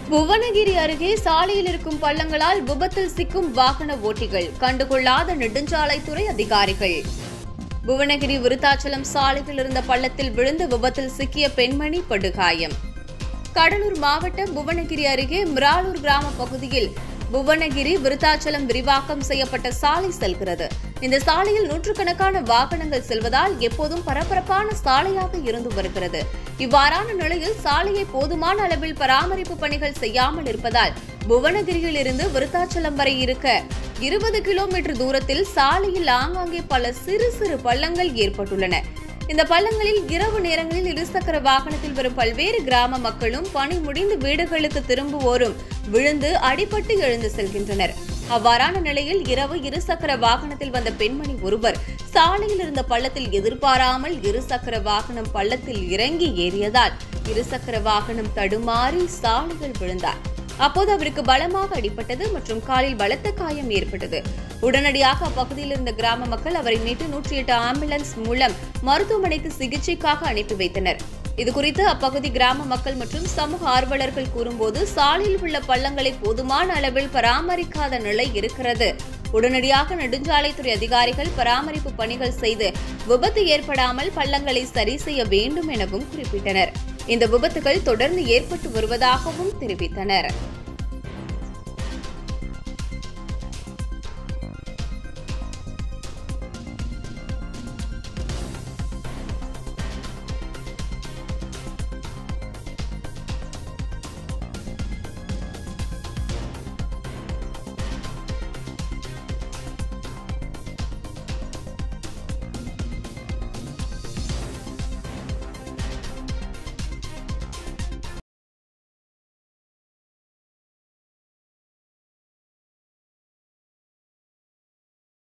புவனகிரி அருகே சாலையில் இருக்கும் பள்ளங்களால் விபத்தில் சிக்கும் வாகன ஓட்டிகள் கண்டுகொள்ளாத நெடுஞ்சாலைத்துறை அதிகாரிகள் புவனகிரி விருத்தாச்சலம் சாலையில் இருந்த பள்ளத்தில் விழுந்து விபத்தில் சிக்கிய பெண்மணி படுகாயம் கடலூர் மாவட்டம் புவனகிரி அருகே மிராலூர் கிராம பகுதியில் புவனகிரி விருத்தாச்சலம் விரிவாக்கம் செய்யப்பட்ட சாலை செல்கிறது இந்த சாலையில் நூற்றுக்கணக்கான வாகனங்கள் செல்வதால் எப்போதும் பரபரப்பான சாலையாக இருந்து வருகிறது இவ்வாறான நிலையில் சாலையை போதுமான அளவில் பராமரிப்பு பணிகள் செய்யாமல் இருப்பதால் புவனகிரியில் இருந்து விருத்தாச்சலம் வரை இருக்க இருபது கிலோமீட்டர் தூரத்தில் சாலையில் ஆங்காங்கே பல சிறு சிறு பள்ளங்கள் ஏற்பட்டுள்ளன இந்த பள்ளங்களில் இரவு நேரங்களில் இருசக்கர வாகனத்தில் வரும் பல்வேறு கிராம மக்களும் பணி முடிந்து வீடுகளுக்கு திரும்புவோரும் விழுந்து அடிபட்டு எழுந்து செல்கின்றனர் அவ்வாறான நிலையில் இரவு இருசக்கர வாகனத்தில் வந்த பெண்மணி ஒருவர் சாலையில் இருந்த பள்ளத்தில் எதிர்பாராமல் இருசக்கர வாகனம் பள்ளத்தில் இறங்கி ஏறியதால் இருசக்கர வாகனம் தடுமாறி சாலையில் விழுந்தார் அப்போது அவருக்கு பலமாக அடிபட்டது மற்றும் காலில் பலத்த காயம் ஏற்பட்டது உடனடியாக அப்பகுதியில் இருந்த கிராம மக்கள் அவரை மீட்டு நூற்றி எட்டு ஆம்புலன்ஸ் மூலம் மருத்துவமனைக்கு சிகிச்சைக்காக அனுப்பி வைத்தனர் இதுகுறித்து அப்பகுதி கிராம மக்கள் மற்றும் சமூக ஆர்வலர்கள் கூறும்போது சாலையில் உள்ள பள்ளங்களை போதுமான அளவில் பராமரிக்காத நிலை இருக்கிறது உடனடியாக நெடுஞ்சாலைத்துறை அதிகாரிகள் பராமரிப்பு பணிகள் செய்து விபத்து ஏற்படாமல் பள்ளங்களை சரி செய்ய வேண்டும் எனவும் குறிப்பிட்டனர் இந்த விபத்துகள் தொடர்ந்து ஏற்பட்டு வருவதாகவும் தெரிவித்தனர்